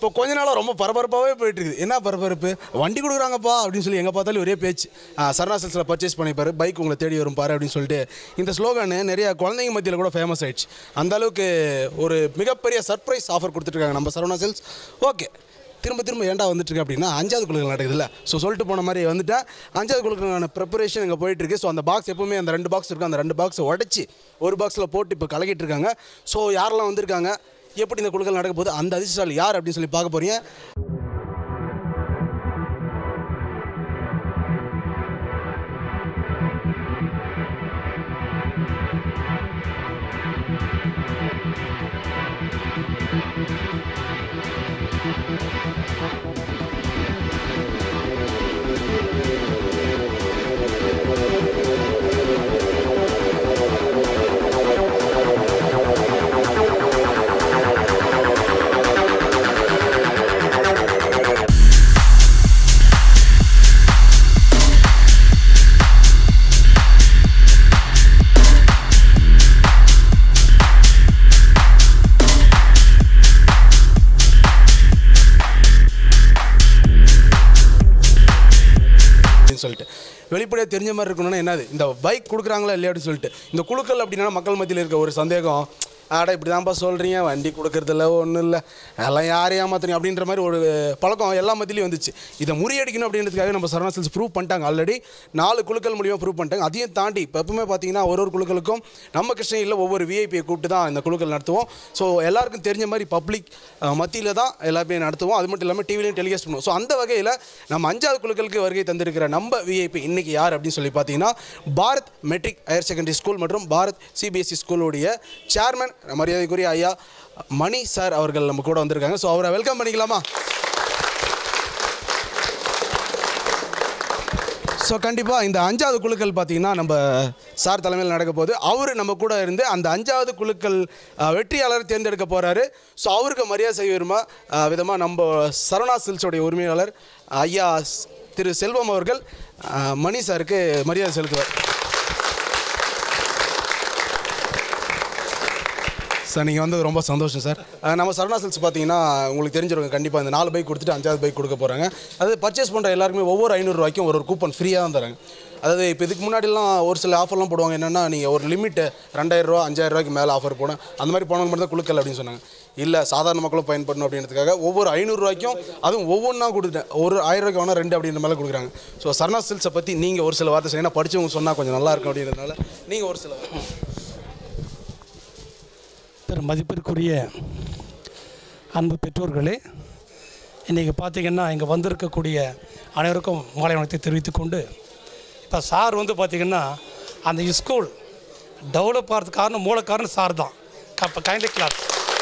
இப்போ கொஞ்ச நாளாக ரொம்ப பரபரப்பாகவே போயிட்டு இருக்குது என்ன பரபரப்பு வண்டி கொடுக்குறாங்கப்பா அப்படின்னு சொல்லி எங்கே பார்த்தாலும் ஒரே பேச்சு ஆ, சரணா சில்ஸில் பர்ச்சேஸ் பண்ணிப்பாரு பைக் உங்களை தேடி வரும் பாரு அப்படின்னு சொல்லிட்டு இந்த ஸ்லோகன் நிறைய குழந்தைங்க மத்தியில் கூட ஃபேமஸ் ஆயிடுச்சு அந்த அளவுக்கு ஒரு மிகப்பெரிய சர்ப்ரைஸ் ஆஃபர் கொடுத்துட்ருக்காங்க நம்ம சரவணா சில்ஸ் ஓகே திரும்ப திரும்ப ஏன்டா வந்துட்டு இருக்கு அப்படின்னா அஞ்சாவது குழுக்கள் நடக்குதுல்ல ஸோ சொல்லிட்டு போன மாதிரி வந்துட்டேன் அஞ்சாவது குழுக்களுக்கான ப்ரிப்பரேஷன் இங்கே போயிட்டு இருக்கு ஸோ அந்த பாக்ஸ் எப்பவுமே அந்த ரெண்டு பாக்ஸ் இருக்கு அந்த ரெண்டு பாக்ஸை உடச்சி ஒரு பாக்ஸில் போட்டு இப்போ கலக்கிட்டு இருக்காங்க ஸோ யாரெல்லாம் வந்திருக்காங்க எப்படி இந்த குழுக்கள் நடக்க போகுது அந்த அதிர்ஷ்டால் யார் அப்படின்னு சொல்லி பார்க்க போறீங்க அப்படின்னு சொல்லிட்டு வெளிப்படையாக தெரிஞ்ச மாதிரி இருக்கணும்னா என்னது இந்த பைக் கொடுக்குறாங்களா இல்லையா அப்படின்னு சொல்லிட்டு இந்த குழுக்கள் அப்படின்னா மக்கள் மத்தியில் இருக்க ஒரு சந்தேகம் ஆடா இப்படி தான்ப்பா சொல்கிறீங்க வண்டி கொடுக்கறதில்ல ஒன்றும் இல்லை எல்லாம் யாரையும் ஏமாத்துறீங்க அப்படின்ற மாதிரி ஒரு பழக்கம் எல்லா மத்தியிலையும் வந்துச்சு இதை முறியடிக்கணும் அப்படின்றதுக்காக நம்ம சரணா சில்ஸ் ப்ரூவ் பண்ணிட்டாங்க ஆல்ரெடி நாலு குழுக்கள் மூலியமாக ப்ரூவ் பண்ணிட்டாங்க அதையும் தாண்டி இப்போ எப்பவுமே பார்த்தீங்கன்னா ஒரு ஒரு குழுக்களுக்கும் நம்ம கிருஷ்ணகிரியில் ஒவ்வொரு விஐபியை கூப்பிட்டு தான் இந்த குழுக்கள் நடத்துவோம் ஸோ எல்லாருக்கும் தெரிஞ்ச மாதிரி பப்ளிக் மத்தியில் தான் எல்லாருமே நடத்துவோம் அது மட்டும் இல்லாமல் டிவிலையும் டெலிகாஸ்ட் பண்ணுவோம் ஸோ அந்த வகையில் நம்ம அஞ்சாவது குழுக்களுக்கு வருகை தந்திருக்கிற நம்ம விஐபி இன்னைக்கு யார் அப்படின்னு சொல்லி பார்த்தீங்கன்னா Bharat matric higher secondary school மற்றும் பாரத் சிபிஎஸ்சி ஸ்கூலுடைய சேர்மன் மரியாதைக்குரிய ஐயா மணி சார் அவர்கள் நம்ம கூட வந்திருக்காங்க ஸோ அவரை வெல்கம் பண்ணிக்கலாமா ஸோ கண்டிப்பாக இந்த அஞ்சாவது குழுக்கள் பார்த்தீங்கன்னா நம்ம சார் தலைமையில் நடக்க போகுது அவர் நம்ம கூட இருந்து அந்த அஞ்சாவது குழுக்கள் அஹ், வெற்றியாளர் தேர்ந்தெடுக்க போகிறாரு ஸோ அவருக்கு மரியாதை செய்வருமா விதமாக நம்ம சரவணா சில்ஸோடைய உரிமையாளர் ஐயா ஸ்- திரு செல்வம் அவர்கள் அஹ், மணி சாருக்கு மரியாதை செலுத்துவார் சார் நீங்கள் வந்தது ரொம்ப சந்தோஷம் சார் அஹ் நம்ம சரணா சில்ஸ் பார்த்தீங்கன்னா உங்களுக்கு தெரிஞ்சிருக்கும் கண்டிப்பாக இந்த நாலு பைக் கொடுத்துட்டு அஞ்சாவது பைக் கொடுக்க போகிறாங்க அது பர்ச்சேஸ் பண்ணுற எல்லாருக்குமே ஒவ்வொரு ஐநூறுரூவாய்க்கும் ஒரு ஒரு கூப்பன் ஃப்ரீயாக தான் தராங்க அதாவது இப்போ இதுக்கு முன்னாடிலாம் ஒரு சில ஆஃபர்லாம் போடுவாங்க என்னென்னா நீங்கள் ஒரு லிமிட்டு ரெண்டாயிரரூவா அஞ்சாயிரரூவாய்க்கு மேலே ஆஃபர் போனேன் அந்த மாதிரி போனவங்க மட்டும் தான் குழுக்கள் அப்படின்னு சொன்னாங்க இல்லை சாதாரண மக்களும் பயன்படணும் அப்படின்றதுக்காக ஒவ்வொரு ஐநூறுரூவாய்க்கும் அதுவும் ஒவ்வொன்றா கொடுத்துட்டேன் ஒரு ஆயிரம் ரூபாய்க்கு வேணால் ரெண்டு அப்படின்ற மாதிரி கொடுக்குறாங்க ஸோ சரணா சில்ஸை பற்றி நீங்கள் ஒரு சில வார்த்தை சொன்னீங்கன்னா படிச்சவங்க சொன்னால் கொஞ்சம் நல்லா இருக்கும் அப்படின்றதுனால நீங்கள் ஒரு சில வார்த்தை பெரும் மதிப்பிற்குரிய அன்பு பெற்றோர்களே இன்றைக்கி பார்த்தீங்கன்னா இங்கே வந்திருக்கக்கூடிய அனைவருக்கும் மாலை வணக்கத்தை தெரிவித்துக் கொண்டு இப்போ சார் வந்து பார்த்திங்கன்னா அந்த ஸ்கூல் டெவலப் ஆகிறதுக்கு காரணம் மூல காரணம் சார் தான் அப்போ கைண்ட்லி கிளாஸ்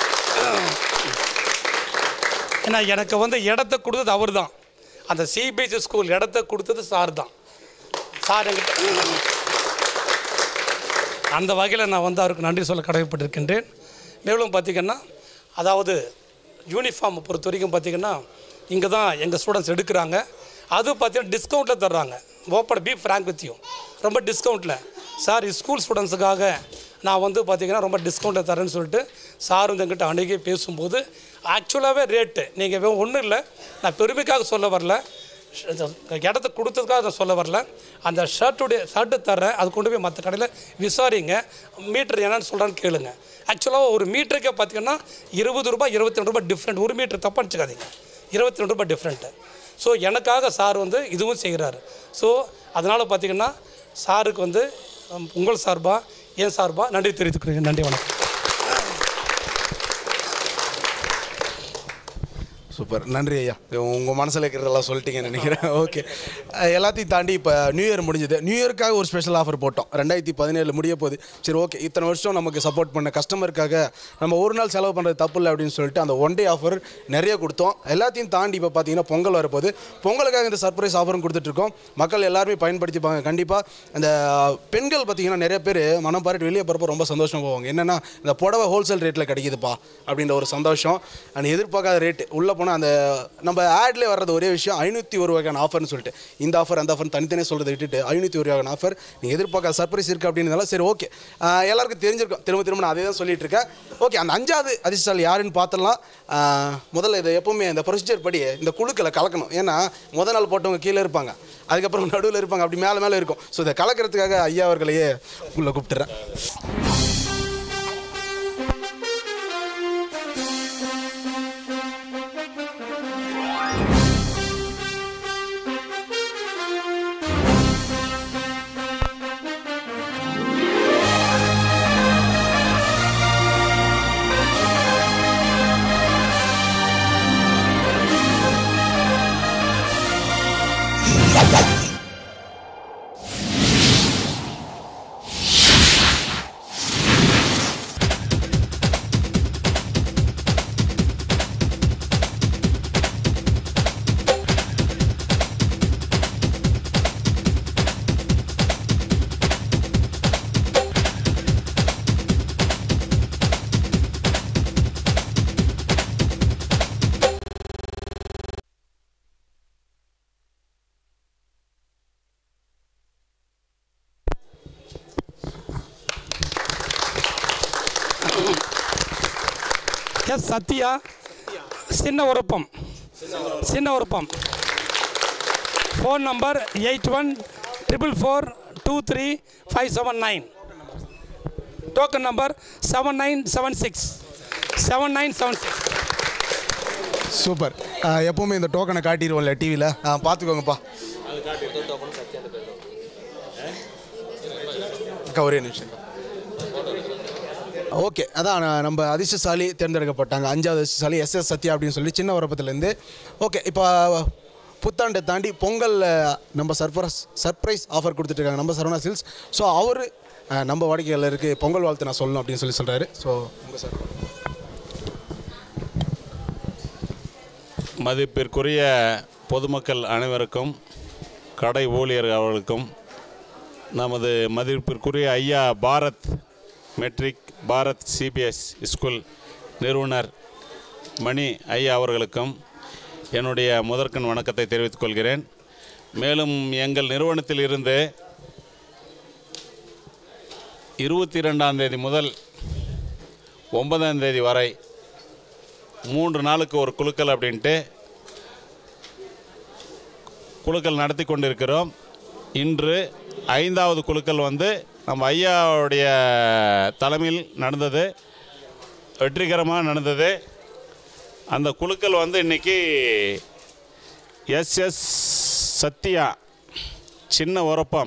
ஏன்னா எனக்கு வந்து இடத்த கொடுத்தது அவர் தான் அந்த சிபிஎஸ்சி ஸ்கூல் இடத்த கொடுத்தது சார் தான் சார் என்கிட்ட அந்த வகையில் நான் வந்து அவருக்கு நன்றி சொல்ல கடமைப்பட்டிருக்கின்றேன் மேலும் பார்த்திங்கன்னா அதாவது யூனிஃபார்ம் பொறுத்த வரைக்கும் பார்த்திங்கன்னா இங்கே தான் எங்கள் ஸ்டூடெண்ட்ஸ் எடுக்கிறாங்க அது பார்த்தீங்கன்னா டிஸ்கவுண்ட்டில் தர்றாங்க ஓப்பன் பி ஃப்ராங்க் வித்தியும் ரொம்ப டிஸ்கவுண்ட்டில் சார் ஸ்கூல் ஸ்டூடெண்ட்ஸுக்காக நான் வந்து பார்த்திங்கன்னா ரொம்ப டிஸ்கவுண்ட்டில் தரேன்னு சொல்லிட்டு சார் வந்து எங்கிட்ட அணுகி பேசும்போது ஆக்சுவலாகவே ரேட்டு நீங்கள் ஒன்றும் இல்லை நான் பெருமைக்காக சொல்ல வரல இந்த இடத்த கொடுத்ததுக்காக நான் சொல்ல வரல அந்த ஷர்ட்டுடைய ஷர்ட்டு தர்றேன் அது கொண்டு போய் மற்ற கடையில் விசாரிங்க மீட்டர் என்னன்னு சொல்கிறான்னு கேளுங்க ஆக்சுவலாக ஒரு மீட்டருக்கே பார்த்தீங்கன்னா இருபது ரூபாய் இருபத்தி ரெண்டு ரூபாய் டிஃப்ரெண்ட் ஒரு மீட்டர் தப்பாக நினச்சிக்காதீங்க இருபத்தி ரெண்டு ரூபாய் டிஃப்ரெண்ட்டு ஸோ எனக்காக சார் வந்து இதுவும் செய்கிறாரு ஸோ அதனால் பார்த்தீங்கன்னா சாருக்கு வந்து உம், உங்கள் சார்பாக என் சார்பாக நன்றி தெரிவித்துக்கிறேன் நன்றி வணக்கம் சூப்பர் நன்றி ஐயா உங்கள் மனசில் இருக்கிறதெல்லாம் சொல்லிட்டீங்கன்னு நினைக்கிறேன் ஓகே எல்லாத்தையும் தாண்டி இப்போ நியூ இயர் முடிஞ்சது நியூ இயருக்காக ஒரு ஸ்பெஷல் ஆஃபர் போட்டோம் ரெண்டாயிரத்தி பதினேழு முடிய போகுது சரி ஓகே இத்தனை வருஷம் நமக்கு சப்போர்ட் பண்ண கஸ்டமருக்காக நம்ம ஒரு நாள் செலவு பண்ணுறது தப்பு இல்லை அப்படின்னு சொல்லிட்டு அந்த ஒன் டே ஆஃபர் நிறைய கொடுத்தோம் எல்லாத்தையும் தாண்டி இப்போ பார்த்தீங்கன்னா பொங்கல் வரப்போகுது பொங்கலுக்காக இந்த சர்ப்ரைஸ் ஆஃபரும் கொடுத்துட்ருக்கோம் மக்கள் எல்லாருமே பயன்படுத்திப்பாங்க கண்டிப்பாக அந்த பெண்கள் பார்த்தீங்கன்னா நிறைய பேர் மனம் பாராட்டி வெளியே போகிறப்போ ரொம்ப சந்தோஷமாக போவாங்க என்னென்னா இந்த புடவை ஹோல்சேல் ரேட்டில் கிடைக்குதுப்பா அப்படின்ற ஒரு சந்தோஷம் அண்ட் எதிர்பார்க்காத ரேட்டு உள்ளே போனால் பார்த்தீங்கன்னா அந்த நம்ம ஆட்லேயே வர்றது ஒரே விஷயம் ஐநூற்றி ஒரு வகையான ஆஃபர்னு சொல்லிட்டு இந்த ஆஃபர் அந்த ஆஃபர் தனித்தனியாக சொல்கிறத விட்டுட்டு ஐநூற்றி ஒரு வகையான ஆஃபர் நீங்கள் எதிர்பார்க்காத சர்ப்ரைஸ் இருக்குது அப்படின்றதால சரி ஓகே எல்லாருக்கும் தெரிஞ்சிருக்கும் திரும்ப திரும்ப நான் அதே தான் சொல்லிட்டு இருக்கேன் ஓகே அந்த அஞ்சாவது அதிர்ஷ்டசாலி யாருன்னு பார்த்துடலாம் ஆஹ், முதல்ல இதை எப்பவுமே இந்த ப்ரொசீஜர் படி இந்த குழுக்களை கலக்கணும் ஏன்னா முத நாள் போட்டவங்க கீழே இருப்பாங்க அதுக்கப்புறம் நடுவில் இருப்பாங்க அப்படி மேலே மேலே இருக்கும் ஸோ இதை கலக்கிறதுக்காக ஐயா அவர்களையே உள்ள கூப்பிட்டுறேன் எஸ் சத்யா சின்ன உருப்பம் சின்ன உருப்பம் phone number eight one triple four two three five seven nine token number seven nine seven six seven nine seven six super எப்பவுமே இந்த டோக்கனை காட்டிடுவோம்ல டிவியில் பார்த்துக்கோங்கப்பா அக்கா ஒரே நிமிஷம் ஓகே அதான் நான் நம்ம அதிர்ஷ்டசாலி தேர்ந்தெடுக்கப்பட்டாங்க அஞ்சாவது அதிர்ஷ்டசாலி எஸ் எஸ் சத்யா அப்படின்னு சொல்லி சின்ன உரப்பத்துலேருந்து ஓகே இப்போ புத்தாண்டை தாண்டி பொங்கல் நம்ம சர்ப்ரைஸ் சர்ப்ரைஸ் ஆஃபர் கொடுத்துட்ருக்காங்க நம்ம சரவணா சில்ஸ் ஸோ அவர் நம்ம வாடிக்கையாளருக்கு பொங்கல் வாழ்த்து நான் சொல்லணும் அப்படின்னு சொல்லி சொல்கிறாரு ஸோ உங்கள் சார் மதிப்பிற்குரிய பொதுமக்கள் அனைவருக்கும் கடை ஊழியர் அவர்களுக்கும் நமது மதிப்பிற்குரிய ஐயா Bharat matric Bharat CBS school நிறுவனர் மணி ஐயா அவர்களுக்கும் என்னுடைய முதற்கண் வணக்கத்தை தெரிவித்துக் கொள்கிறேன் மேலும் எங்கள் நிறுவனத்தில் இருந்து இருபத்தி ரெண்டாம் தேதி முதல் ஒன்பதாம் தேதி வரை மூன்று நாளுக்கு ஒரு குழுக்கள் அப்படின்ட்டு குழுக்கள் நடத்தி கொண்டிருக்கிறோம் இன்று ஐந்தாவது குழுக்கள் வந்து நம்ம ஐயாவுடைய தலைமையில் நடந்தது வெற்றிகரமாக நடந்தது அந்த குழுக்கள் வந்து இன்றைக்கி எஸ்எஸ் சத்யா சின்ன உரப்பம்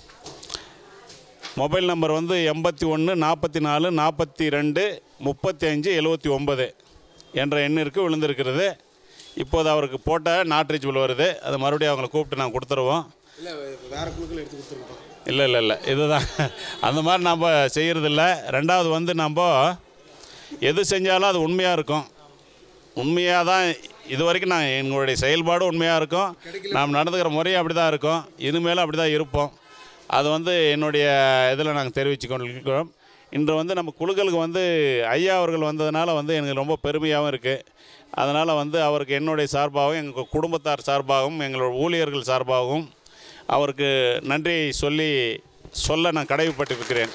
மொபைல் நம்பர் வந்து எண்பத்தி ஒன்று நாற்பத்தி நாலு நாற்பத்தி ரெண்டு முப்பத்தி அஞ்சு எழுபத்தி ஒம்பது என்ற எண்ணிற்கு விழுந்திருக்கிறது இப்போது அவருக்கு போட்ட நாட் ரீச்சபிள் வருது அதை மறுபடியும் அவங்களை கூப்பிட்டு நான் கொடுத்துருவோம் இல்லை வேறு குழுக்கள் எடுத்து கொடுத்துருக்கோம் இல்லை இல்லை இல்லை இதுதான் அந்த மாதிரி நம்ம செய்கிறதில்ல ரெண்டாவது வந்து நம்ம எது செஞ்சாலும் அது உண்மையாக இருக்கும் உண்மையாக தான் இது வரைக்கும் நான் எங்களுடைய செயல்பாடு உண்மையாக இருக்கும் நாம் நடந்துக்கிற முறையும் அப்படி தான் இருக்கும் இனிமேலும் அப்படி தான் இருப்போம் அது வந்து என்னுடைய இதில் நாங்கள் தெரிவித்து கொண்டிருக்கிறோம் இன்று வந்து நம்ம குழுக்களுக்கு வந்து ஐயா அவர்கள் வந்ததுனால வந்து எனக்கு ரொம்ப பெருமையாகவும் இருக்குது அதனால் வந்து அவருக்கு என்னுடைய சார்பாகவும் எங்கள் குடும்பத்தார் சார்பாகவும் எங்களோட ஊழியர்கள் சார்பாகவும் அவருக்கு நன்றியை சொல்லி சொல்ல நான் கடமைப்பட்டிருக்கிறேன்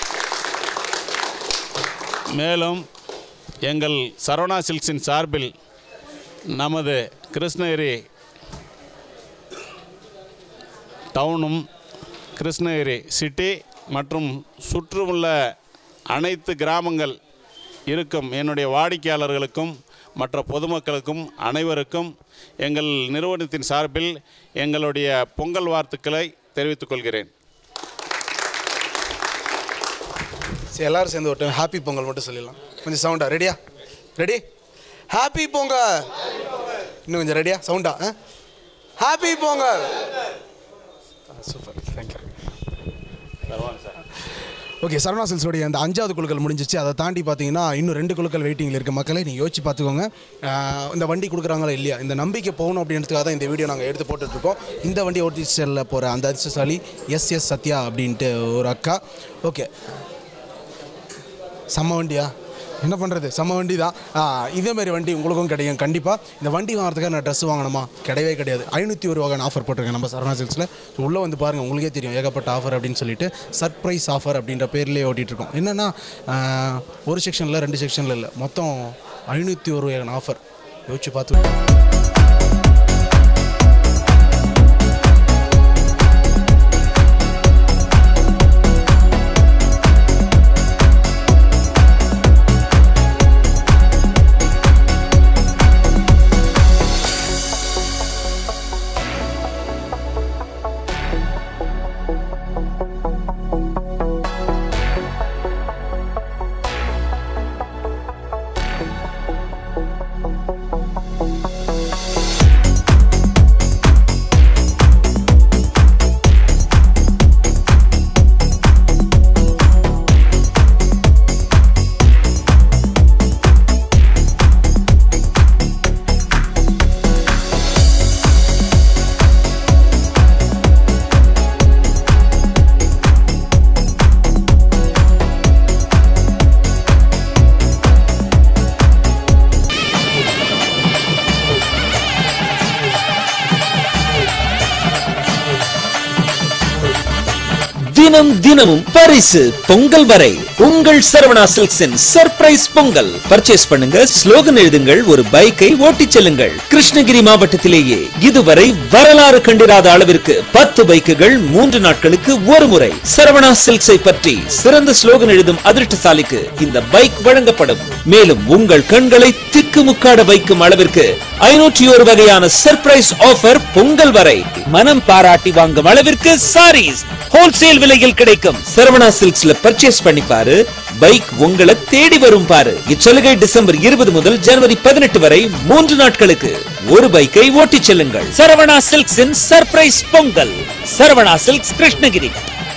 மேலும் எங்கள் சரவணா சில்க்ஸின் சார்பில் நமது கிருஷ்ணகிரி டவுனும் கிருஷ்ணகிரி சிட்டி மற்றும் சுற்றுமுள்ள அனைத்து கிராமங்கள் இருக்கும் என்னுடைய வாடிக்கையாளர்களுக்கும் மற்ற பொதுமக்களுக்கும் அனைவருக்கும் எங்கள் நிறுவனத்தின் சார்பில் எங்களுடைய பொங்கல் வாழ்த்துக்களை தெரிவித்துக் கொள்கிறேன் சரி எல்லாரும் சேர்ந்து ஒரு ஹாப்பி பொங்கல் மட்டும் சொல்லிடலாம் கொஞ்சம் சவுண்டா ரெடியா ரெடி ஹாப்பி பொங்கல் இன்னும் கொஞ்சம் ரெடியா சவுண்டா happy Pongal super thank you okay Saravana சில்ஸோடைய அந்த அஞ்சாவது குழுக்கள் முடிஞ்சிச்சு அதை தாண்டி பார்த்தீங்கன்னா இன்னும் ரெண்டு குழுக்கள் வெயிட்டிங்கில் இருக்க மக்களை நீங்கள் யோசிச்சு பார்த்துக்கோங்க ஆஹ் இந்த வண்டி கொடுக்குறாங்களா இல்லையா இந்த நம்பிக்கை போகணும் அப்படின்றதுக்காக தான் இந்த வீடியோ நாங்கள் எடுத்து போட்டுட்ருக்கோம் இந்த வண்டி ஓட்டி செல்ல போகிற அந்த அதிர்ஷ்டசாலி எஸ் எஸ் சத்யா அப்படின்ட்டு ஒரு அக்கா ஓகே செம்ம வண்டியா என்ன பண்ணுறது செம்ம வண்டி தான் இதே மாதிரி வண்டி உங்களுக்கும் கிடைக்கும் கண்டிப்பாக இந்த வண்டி வாங்குறதுக்காக நான் ட்ரெஸ் வாங்கணுமா கிடையவே கிடையாது ஐநூற்றி ஒரு வகையான ஆஃபர் போட்டிருக்கேன் நம்ம சரவணா சில்க்ஸில் உள்ளே வந்து பாருங்கள் உங்களுக்கே தெரியும் ஏகப்பட்ட ஆஃபர் அப்படின்னு சொல்லிட்டு சர்ப்ரைஸ் ஆஃபர் அப்படின்ற பேர்லேயே ஓட்டிகிட்டு இருக்கோம் என்னென்னா ஒரு செக்ஷனில் ரெண்டு செக்ஷனில் இல்லை மொத்தம் ஐநூற்றி ஒரு வகையான ஆஃபர் யோசிச்சு பார்த்து தினம் தினமும் பரிசு பொங்கல் வரை உங்கள் சரவணா சில்க்ஸின் சர்ப்ரைஸ் பொங்கல் பர்ச்சேஸ் பண்ணுங்க ஸ்லோகன் எழுதுங்கள் ஒரு பைக்கை ஓட்டிச் செல்லுங்கள் கிருஷ்ணகிரி மாவட்டத்திலேயே இதுவரை வரலாறு கண்டிராத அளவிற்கு பத்து பைக்குகள் மூன்று நாட்களுக்கு ஒரு முறை சரவணா சில்க்ஸை பற்றி சிறந்த ஸ்லோகன் எழுதும் அதிர்ஷ்டசாலிக்கு இந்த பைக் வழங்கப்படும் மேலும் உங்கள் கண்களை திக்குமுக்காட வைக்கும் அளவிற்கு ஐநூற்றி ஒரு வகையான சர்ப்ரைஸ் ஆஃபர் பொங்கல் வரை மனம் பாராட்டி வாங்கும் அளவிற்கு சாரீஸ் ஹோல்சேல் விலையில் கிடைக்கும் சரவணா சில்க்ஸ்ல பர்ச்சேஸ் பண்ணி பாரு பைக் உங்களை தேடி வரும் பாரு இச்சலுகை டிசம்பர் இருபது முதல் ஜனவரி பதினெட்டு வரை மூன்று நாட்களுக்கு ஒரு பைக்கை ஓட்டிச் செல்லுங்கள் சரவணா சில்க்ஸின் சர்ப்ரைஸ் பொங்கல் சரவணா சில்க்ஸ் கிருஷ்ணகிரி